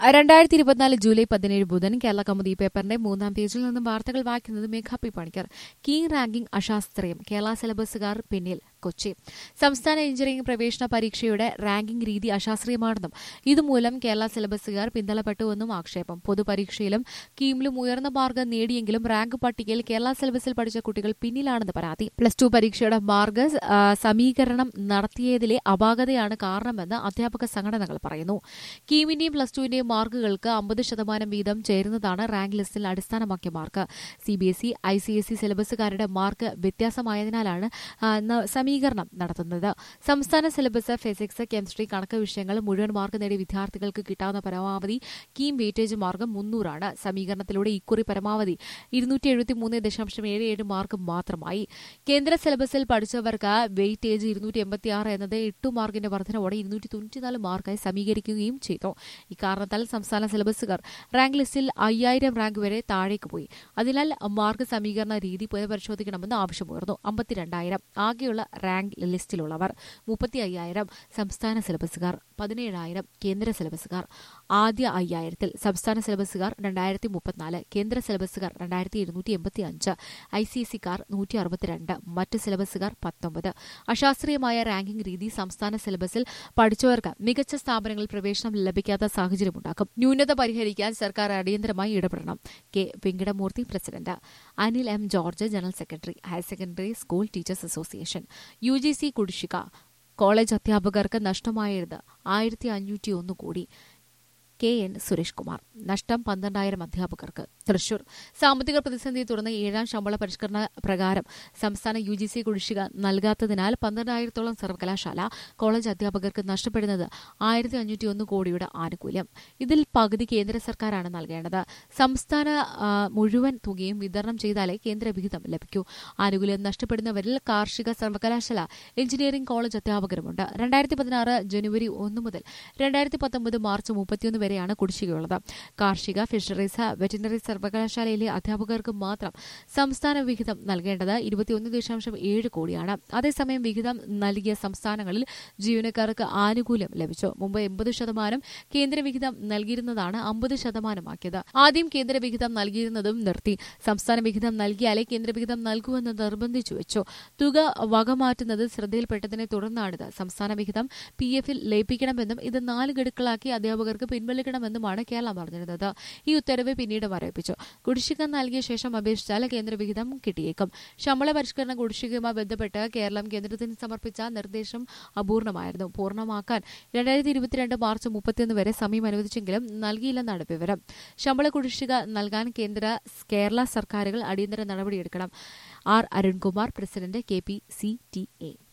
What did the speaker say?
രണ്ടായിരത്തി ഇരുപത്തിനാല് ജൂലൈ പതിനേഴ് ബുധൻ കേരള കൗമുദി പേപ്പറിന്റെ മൂന്നാം പേജിൽ നിന്നും വാർത്തകൾ വായിക്കുന്നത് Megha P Panicker KEAM ranking അശാസ്ത്രീയം കേരള സിലബസുകാർ പിന്നിൽ കൊച്ചി സംസ്ഥാന എഞ്ചിനീയറിംഗ് പ്രവേശന പരീക്ഷയുടെ റാങ്കിംഗ് രീതി അശാസ്ത്രീയമാണെന്നും ഇതുമൂലം കേരള സിലബസുകാർ പിന്തള്ളപ്പെട്ടുവെന്നും ആക്ഷേപം പൊതുപരീക്ഷയിലും കീമിലും ഉയർന്ന മാർക്ക് നേടിയെങ്കിലും റാങ്ക് പട്ടികയിൽ കേരള സിലബസിൽ പഠിച്ച കുട്ടികൾ പിന്നിലാണെന്ന് പരാതി പ്ലസ് ടു പരീക്ഷയുടെ മാർക്ക് ആ, സമീകരണം നടത്തിയതിലെ അപാകതയാണ് കാരണമെന്ന് അധ്യാപക സംഘടനകൾ പറയുന്നു കീമിന്റെയും പ്ലസ് ടുവിന്റെയും മാർക്കുകൾക്ക് അമ്പത് ശതമാനം വീതം ചേരുന്നതാണ് റാങ്ക് ലിസ്റ്റിൽ അടിസ്ഥാനമാക്കിയ mark C B S E I C S E സിലബസുകാരുടെ മാർക്ക് വ്യത്യാസമായതിനാലാണ് ആ, ന- സമീകരണം നടത്തുന്നത് സംസ്ഥാന സിലബസ് ഫിസിക്സ് കെമിസ്ട്രി കണക്ക് വിഷയങ്ങൾ മുഴുവൻ മാർക്ക് നേടിയ വിദ്യാർത്ഥികൾക്ക് കിട്ടാവുന്ന പരമാവധി കീം വെയിറ്റേജ് മാർക്ക് മുന്നൂറാണ് സമീകരണത്തിലൂടെ ഇക്കുറി പരമാവധി ഇരുന്നൂറ്റി എഴുപത്തി മൂന്ന് ദശാംശം ഏഴ് ഏഴ് മാർക്ക് മാത്രമായി കേന്ദ്ര സിലബസിൽ പഠിച്ചവർക്ക് വെയിറ്റേജ് ഇരുന്നൂറ്റി എൺപത്തിയാറ് എന്നത് എട്ട് മാർക്കിന്റെ വർധനവോടെ ഇരുന്നൂറ്റി തൊണ്ണൂറ്റിനാല് മാർക്കായി സമീകരിക്കുകയും ചെയ്തു ഇക്കാരണത്താൽ സംസ്ഥാന സിലബസുകാർ റാങ്ക് ലിസ്റ്റിൽ അയ്യായിരം റാങ്ക് വരെ താഴേക്ക് പോയി അതിനാൽ മാർക്ക് സമീകരണ രീതി പുനഃപരിശോധിക്കണമെന്ന് ആവശ്യമുയർന്നു അമ്പത്തിരണ്ടായിരം ആകെയുള്ള റാങ്ക് ലിസ്റ്റിലുള്ളവർ മുപ്പത്തി അയ്യായിരം സംസ്ഥാന സിലബസുകാർ പതിനേഴായിരം കേന്ദ്ര സിലബസുകാർ ആദ്യ അയ്യായിരത്തിൽ സംസ്ഥാന സിലബസുകാർ രണ്ടായിരത്തി മുപ്പത്തിനാല് കേന്ദ്ര സിലബസുകാർ രണ്ടായിരത്തി ഇരുന്നൂറ്റി എൺപത്തി അഞ്ച് ഐ സി എസ് സിക്കാർ നൂറ്റി അറുപത്തിരണ്ട് മറ്റ് സിലബസുകാർ പത്തൊമ്പത് അശാസ്ത്രീയമായ റാങ്കിംഗ് രീതി സംസ്ഥാന സിലബസിൽ പഠിച്ചവർക്ക് മികച്ച സ്ഥാപനങ്ങളിൽ പ്രവേശനം ലഭിക്കാത്ത സാഹചര്യമുണ്ടാക്കും ന്യൂനത പരിഹരിക്കാൻ സർക്കാർ അടിയന്തരമായി ഇടപെടണം K Venkitamoorthy president Anil M George general secretary higher secondary school teachers association U G C കുടിശ്ശിക കോളേജ് അധ്യാപകർക്ക് നഷ്ടമായത് ആയിരത്തി അഞ്ഞൂറ്റി ഒന്ന് കോടി കെ എൻ സുരേഷ് കുമാർ നഷ്ടം പന്ത്രണ്ടായിരം അധ്യാപകർക്ക് തൃശൂർ സാമ്പത്തിക പ്രതിസന്ധിയെ തുടർന്ന് ഏഴാം ശമ്പള പരിഷ്കരണ പ്രകാരം സംസ്ഥാന യു ജി സി കുടിശ്ശിക നൽകാത്തതിനാൽ പന്ത്രണ്ടായിരത്തോളം സർവകലാശാല കോളേജ് അധ്യാപകർക്ക് നഷ്ടപ്പെടുന്നത് ആയിരത്തി അഞ്ഞൂറ്റി ഒന്ന് കോടിയുടെ ആനുകൂല്യം ഇതിൽ പകുതി കേന്ദ്ര സർക്കാരാണ് നൽകേണ്ടത് സംസ്ഥാന ആ, മുഴുവൻ തുകയും വിതരണം ചെയ്താലേ കേന്ദ്ര വിഹിതം ലഭിക്കൂ ആനുകൂല്യം നഷ്ടപ്പെടുന്നവരിൽ കാർഷിക സർവകലാശാല എഞ്ചിനീയറിംഗ് കോളേജ് അധ്യാപകരുമുണ്ട് രണ്ടായിരത്തി പതിനാറ് ജനുവരി ഒന്ന് മുതൽ രണ്ടായിരത്തി പത്തൊമ്പത് മാർച്ച് മുപ്പത്തിയൊന്ന് വരെയാണ് കുടിശ്ശികയുള്ളത് കാർഷിക ഫിഷറീസ് വെറ്റിനറി സർവകലാശാലയിലെ അധ്യാപകർക്ക് മാത്രം സംസ്ഥാന വിഹിതം നൽകേണ്ടത് ഇരുപത്തിയൊന്ന് ദശാംശം ഏഴ് കോടിയാണ് അതേസമയം വിഹിതം നൽകിയ സംസ്ഥാനങ്ങളിൽ ജീവനക്കാർക്ക് ആനുകൂല്യം ലഭിച്ചു മുമ്പ് എൺപത് ശതമാനം കേന്ദ്രവിഹിതം നൽകിയിരുന്നതാണ് അമ്പത് ശതമാനമാക്കിയത് ആദ്യം കേന്ദ്രവിഹിതം നൽകിയിരുന്നതും നിർത്തി സംസ്ഥാന വിഹിതം നൽകിയാലേ കേന്ദ്രവിഹിതം നൽകുമെന്ന് നിർബന്ധിച്ചു വെച്ചു തുക വകമാറ്റുന്നത് ശ്രദ്ധയിൽപ്പെട്ടതിനെ തുടർന്നാണിത് സംസ്ഥാന വിഹിതം പി എഫിൽ ലയിപ്പിക്കണമെന്നും ഇത് നാല് ഗഡുക്കളാക്കി അധ്യാപകർക്ക് പിൻവലിക്കണമെന്നുമാണ് കേരളം പറഞ്ഞിരുന്നത് ഈ ഉത്തരവ് പിന്നീട് മരവിപ്പിച്ചു കുടിശ്ശിക നൽകിയ ശേഷം അപേക്ഷിച്ചാൽ കേന്ദ്രവിഹിതം കിട്ടിയേക്കും ശമ്പള പരിഷ്കരണ കുടിശ്ശികയുമായി ബന്ധപ്പെട്ട് കേരളം കേന്ദ്രത്തിന് സമർപ്പിച്ച നിർദ്ദേശം അപൂർണമായിരുന്നു പൂർണ്ണമാക്കാൻ രണ്ടായിരത്തി ഇരുപത്തിരണ്ട് മാർച്ച് മുപ്പത്തിയൊന്ന് വരെ സമയം അനുവദിച്ചെങ്കിലും നൽകിയില്ലെന്നാണ് വിവരം ശമ്പള കുടിശ്ശിക നൽകാൻ കേന്ദ്ര കേരള സർക്കാരുകൾ അടിയന്തര നടപടിയെടുക്കണം R Arunkumar president K P C T A